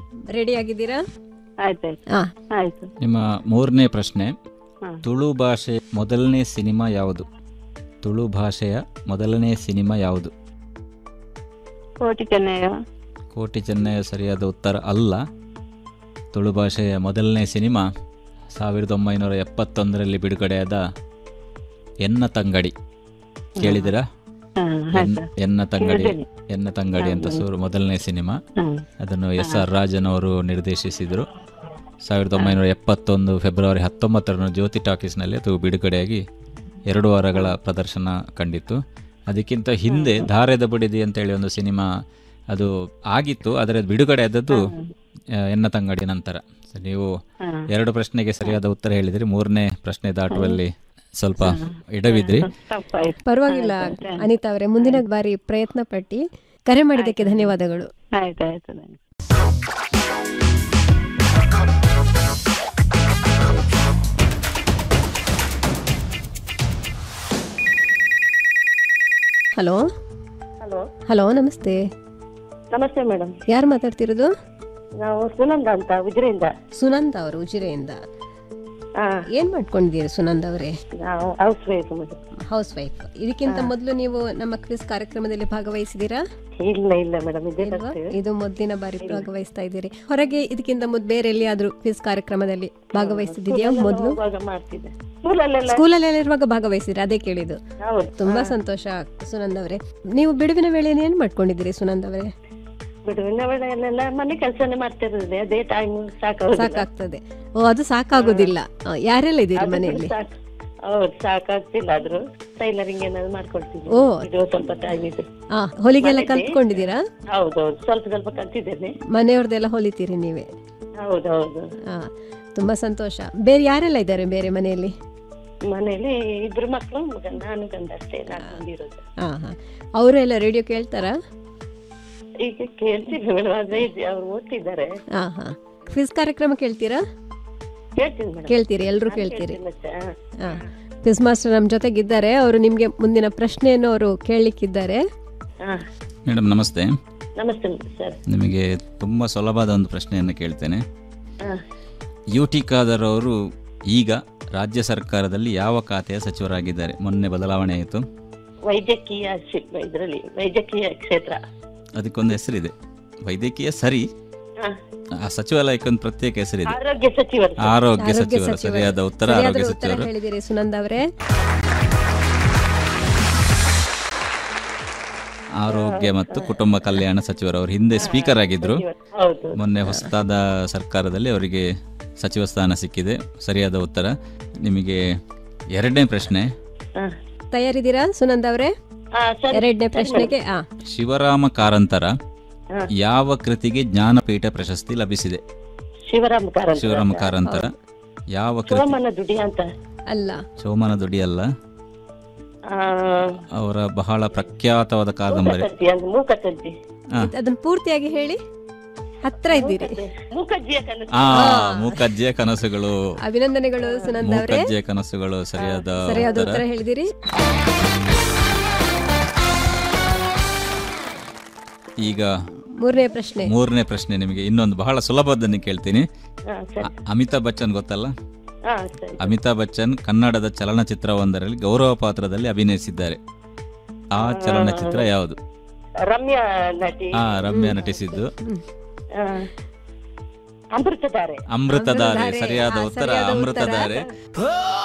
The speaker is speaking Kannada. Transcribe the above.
ರೆಡಿ ಆಗಿದ್ದೀರಾ ಆಯ್ತಾಯ್ತು ಹಾ ಆಯ್ತು ನಿಮ್ಮ ಮೂರನೇ ಪ್ರಶ್ನೆ ಹಾ. ತುಳು ಭಾಷೆ ಮೊದಲನೇ ಸಿನಿಮಾ ಯಾವುದು ತುಳು ಭಾಷೆಯ ಮೊದಲನೇ ಸಿನಿಮಾ ಯಾವುದು ಕೋಟಿ ಚೆನ್ನಯ್ಯ ಕೋಟಿ ಚೆನ್ನಯ ಸರಿಯಾದ ಉತ್ತರ ಅಲ್ಲ ತುಳು ಭಾಷೆಯ ಮೊದಲನೇ ಸಿನಿಮಾ ಸಾವಿರದ ಒಂಬೈನೂರ ಎಪ್ಪತ್ತೊಂದರಲ್ಲಿ ಬಿಡುಗಡೆಯಾದ ಎನ್ನ ತಂಗಡಿ ಕೇಳಿದಿರಾ ಹಾ ಎನ್- ಆಯ್ತು ಎನ್ನ ತಂಗಡಿ ಕೇಳಿದ್ದೇನೆ. ಎನ್ನ ತಂಗಡಿ ಅಂತ ಸೂರು ಮೊದಲನೇ ಸಿನಿಮಾ ಹಾ ಅದನ್ನು ಎಸ್ ಆರ್ ರಾಜನ್ ಅವರು ನಿರ್ದೇಶಿಸಿದರು ಸಾವಿರದ ಒಂಬೈನೂರ ಎಪ್ಪತ್ತೊಂದು ಫೆಬ್ರವರಿ ಹತ್ತೊಂಬತ್ತರಂದು ಜ್ಯೋತಿ ಟಾಕೀಸ್ನಲ್ಲಿ ಅದು ಬಿಡುಗಡೆಯಾಗಿ ಎರಡು ವಾರಗಳ ಪ್ರದರ್ಶನ ಕಂಡಿತ್ತು ಅದಕ್ಕಿಂತ ಹಿಂದೆ ಧಾರೆದ ಬಡಿದಿ ಅಂತೇಳಿ ಒಂದು ಸಿನಿಮಾ ಅದು ಆಗಿತ್ತು ಆದರೆ ಅದು ಬಿಡುಗಡೆ ಆದದ್ದು ಆ, ಎನ್ನ ತಂಗಡಿ ನಂತರ So, ನೀವು ಹಾ. ಎರಡು ಪ್ರಶ್ನೆಗೆ ಸರಿಯಾದ ಉತ್ತರ ಹೇಳಿದ್ರಿ ಮೂರನೇ ಪ್ರಶ್ನೆ ದಾಟುವಲ್ಲಿ ಸ್ವಲ್ಪ ಎಡವಿದ್ರಿ ತಪ್ಪಾಯ್ತು ಪರವಾಗಿಲ್ಲ ಅನಿತಾ ಅವರೇ ಮುಂದಿನ ಬಾರಿ ಪ್ರಯತ್ನ ಪಟ್ಟಿ ಕರೆ ಮಾಡಿದ್ದಕ್ಕೆ ಧನ್ಯವಾದಗಳು ಆಯ್ತು ಆಯ್ತು ನಂಗೆ ಹಲೋ ಹಲೋ ಹಲೋ ನಮಸ್ತೆ ನಮಸ್ತೆ ಮೇಡಮ್ ಯಾರು ಮಾತಾಡ್ತಿರೋದು ನಾವು ಸುನಂದ ಅಂತ ಉಜಿರೆಯಿಂದ ಸುನಂದ ಅವರು ಉಜಿರೆಯಿಂದ ಹಾ ಏನ್ ಮಾಡ್ಕೊಂಡಿದ್ದೀರಿ ಸುನಂದ ಅವರೇ ನಾವು housewife madam housewife ಇದಕ್ಕಿಂತ ಮೊದಲು ನೀವು ನಮ್ಮ ಕ್ವಿಸ್ ಕಾರ್ಯಕ್ರಮದಲ್ಲಿ ಭಾಗವಹಿಸಿದ್ದೀರಾ ಇಲ್ಲ ಇಲ್ಲ ಮೇಡಮ್ ಇದೇ ಇಲ್ವಾ? ಬರ್ತೀವಿ ಇದು ಮೊದಲಿನ ಬಾರಿ ಭಾಗವಹಿಸ್ತಾ ಇದ್ದೀರಿ ಹೊರಗೆ ಇದಕ್ಕಿಂತ ಮೊದಲು ಬೇರೆ ಎಲ್ಲಿಯಾದ್ರೂ ಕ್ವಿಸ್ ಕಾರ್ಯಕ್ರಮದಲ್ಲಿ ಭಾಗವಹಿಸಿದ್ಯಾ ಮೊದಲು ಹೋಗುವಾಗ ಮಾಡ್ತಿದ್ದೆ ಸ್ಕೂಲಲ್ಲೆಲ್ಲ ಸ್ಕೂಲಲ್ಲಿ ಇರುವಾಗ ಭಾಗವಹಿಸಿದ್ರಿ ಅದೇ ಕೇಳಿದ್ದು ಹೌದು ತುಂಬಾ ಸಂತೋಷ ಸುನಂದ್ ಅವರೇ ನೀವು ಬಿಡುವಿನ ವೇಳೆಯನ್ನು ಏನ್ ಮಾಡ್ಕೊಂಡಿದ್ದೀರಿ ಸುನಂದ್ ಅವರೇ ಬಿಡುವಿನ ವೇಳೆಯಲ್ಲೆಲ್ಲ ಮನೆ ಕೆಲಸನೇ ಮಾಡ್ತಿರೋದೇ ಅದೇ ಟೈಮ್ ಸಾಕಾಗುದಿಲ್ಲ ಸಾಕಾಗ್ತದೆ ಓ ಅದು ಸಾಕಾಗುದಿಲ್ಲ ಆ, ಯಾರೆಲ್ಲ ಇದ್ದೀರಿ ಮನೆಯಲ್ಲಿ ಸಾಕ್- ಹೌದು ಸಾಕಾಗ್ತಿಲ್ಲ ಆದ್ರೂ ಟೈಲರಿಂಗ್ ಏನಾದ್ರು ಮಾಡ್ಕೊಳ್ತೀನಿ ಓ. ಇದು ಸ್ವಲ್ಪ ಟೈಮ್ ಇದೆ ಆ ಹೊಲಿಗೆಲ್ಲ ಕಲ್ತ್ಕೊಂಡಿದ್ದೀರಾ ಹೌದೌದು ಸ್ವಲ್ಪ ಸ್ವಲ್ಪ ಕಲ್ತಿದ್ದೇನೆ ಮನೆಯವ್ರದ್ದೆಲ್ಲ ಹೊಲಿತೀರಿ ನೀವೇ ಹೌದೌದು ಆ ತುಂಬಾ ಸಂತೋಷ ಬೇರೆ ಯಾರೆಲ್ಲ ಇದ್ದಾರೆ ಬೇರೆ ಮನೆಯಲ್ಲಿ ಮನೇಲಿ ಇಬ್ರು ಮಕ್ಕಳು ಮಗ ನಾನು ಗಂಡ ಅಷ್ಟೇ ನಾನು ಬಂದಿರೋದು ಹಾ ಹಾ ಅವರು ಎಲ್ಲ ರೇಡಿಯೋ ಕೇಳ್ತಾರಾ ಈಗ ಕೇಳ್ತೀನಿ ಮೇಡಮ್ ಆದ್ರೆ ಇದು ಅವ್ರು ಓದ್ತಿದ್ದಾರೆ ಹಾ ಹಾ ಕ್ವಿಸ್ ಕಾರ್ಯಕ್ರಮ ಕೇಳ್ತೀರಾ ಕೇಳ್ತೀನಿ ಮೇಡಮ್ ಕೇಳ್ತೀರಿ ಎಲ್ಲರೂ ಕೇಳ್ತೀರಿ ಮತ್ತೆ ಹಾ. ಹಾ ಕ್ವಿಸ್ ಮಾಸ್ಟರ್ ನಮ್ಮ ಜೊತೆಗಿದ್ದಾರೆ ಅವರು ನಿಮ್ಗೆ ಮುಂದಿನ ಪ್ರಶ್ನೆಯನ್ನು ಅವರು ಕೇಳಲಿಕ್ಕಿದ್ದಾರೆ ಹಾ ಮೇಡಮ್ ನಮಸ್ತೆ ನಮಸ್ತೆ ಸರ್ ನಿಮಗೆ ತುಂಬ ಸುಲಭವಾದ ಒಂದು ಪ್ರಶ್ನೆಯನ್ನು ಕೇಳ್ತೇನೆ ಹಾ ಯು ಟಿ ಖಾದರ್ ಅವರು ಈಗ ರಾಜ್ಯ ಸರ್ಕಾರದಲ್ಲಿ ಯಾವ ಖಾತೆಯ ಸಚಿವರಾಗಿದ್ದಾರೆ ಮೊನ್ನೆ ಬದಲಾವಣೆ ಆಯಿತು ವೈದ್ಯಕೀಯ ಇದರಲ್ಲಿ ವೈದ್ಯಕೀಯ ಕ್ಷೇತ್ರ ಅದಕ್ಕೊಂದು ಹೆಸರಿದೆ ವೈದ್ಯಕೀಯ ಸರಿ ಹಾ. ಆ ಸಚಿವಾಲಯಕ್ಕೊಂದು ಪ್ರತ್ಯೇಕ ಹೆಸರಿದೆ ಆರೋಗ್ಯ ಸಚಿವರು ಆರೋಗ್ಯ ಆರೋಗ್ಯ ಸಚಿವರು ಸಚಿವರು. ಸರಿಯಾದ ಉತ್ತರ ಸರಿಯಾದ ಆರೋಗ್ಯ ಉತ್ತರ ಸಚಿವರು ಹೇಳಿದಿರಿ ಸುನಂದ್ ಅವರೇ ಆರೋಗ್ಯ ಮತ್ತು ಕುಟುಂಬ ಕಲ್ಯಾಣ ಸಚಿವರು ಅವರು ಹಿಂದೆ ಸ್ಪೀಕರ್ ಆಗಿದ್ರು ಹೌದು ಮೊನ್ನೆ ಹೊಸದಾದ ಸರ್ಕಾರದಲ್ಲಿ ಅವರಿಗೆ ಸಚಿವ ಸ್ಥಾನ ಸಿಕ್ಕಿದೆ ಸರಿಯಾದ ಉತ್ತರ ನಿಮಗೆ ಎರಡನೇ ಪ್ರಶ್ನೆ ಹಾ. ತಯಾರಿದ್ದೀರಾ ಸುನಂದ್ ಅವರೇ ಹಾ, ಸರಿ. ಎರಡನೇ ಪ್ರಶ್ನೆಗೆ ಆ ಶಿವರಾಮ ಕಾರಂತರ ಹಾ. ಯಾವ ಕೃತಿಗೆ ಜ್ಞಾನಪೀಠ ಪ್ರಶಸ್ತಿ ಲಭಿಸಿದೆ ಶಿವರಾಮ ಕಾರಂತ ಶಿವರಾಮ ಕಾರಂತರ ಯಾವ ಕೃತಿ ಸೋಮನ ದುಡಿ ಅಂತ ಅಲ್ಲ ಸೋಮನ ದುಡಿ ಅಲ್ಲ ಆ, ಅವರ ಬಹಳ ಪ್ರಖ್ಯಾತವಾದ ಕಾದಂಬರಿ ಮೂಕಜ್ಜಿ ಅಂದ್ರೆ ಮೂಕಜ್ಜಿ ಹಾ. ಇದ್- ಅದನ್ನ ಪೂರ್ತಿಯಾಗಿ ಹೇಳಿ ಹತ್ರ ಇದ್ದೀರಿ ಮೂಕಜ್ಜಿಯ ಕನಸು ಆ ಮೂಕಜ್ಜಿಯ ಕನಸುಗಳು ಅಭಿನಂದನೆಗಳು ಸುನಂದ್ ಅವರೇ ಮೂಕಜ್ಜಿಯ ಕನಸುಗಳು ಸರಿಯಾದ ಸರಿಯಾದ ಉತ್ತರ ಉತ್ತರ ಹೇಳಿದಿರಿ ಈಗ ಮೂರನೇ ಪ್ರಶ್ನೆ ಮೂರನೇ ಪ್ರಶ್ನೆ ನಿಮಗೆ ಇನ್ನೊಂದು ಬಹಳ ಸುಲಭದನ್ನು ಕೇಳ್ತೀನಿ ಹಾ, ಸರಿ ಅ- ಅಮಿತಾಬ್ ಬಚ್ಚನ್ ಗೊತ್ತಲ್ಲ ಹಾ ಸರಿ ಅಮಿತಾಬ್ ಬಚ್ಚನ್ ಕನ್ನಡದ ಚಲನಚಿತ್ರವೊಂದರಲ್ಲಿ ಗೌರವ ಪಾತ್ರದಲ್ಲಿ ಅಭಿನಯಿಸಿದ್ದಾರೆ ಆ ಚಲನಚಿತ್ರ ಯಾವುದು ರಮ್ಯಾ ನಟಿ ಆ ರಮ್ಯಾ ನಟಿಸಿದ್ದು ಆ, ಅಮೃತಧಾರೆ ಅಮೃತಧಾರೆ ಅಮೃತಧಾರೆ. ಸರಿಯಾದ ಆ, ಉತ್ತರ ಸರಿಯಾದ ಉತ್ತರ. ಅಮೃತಧಾರೆ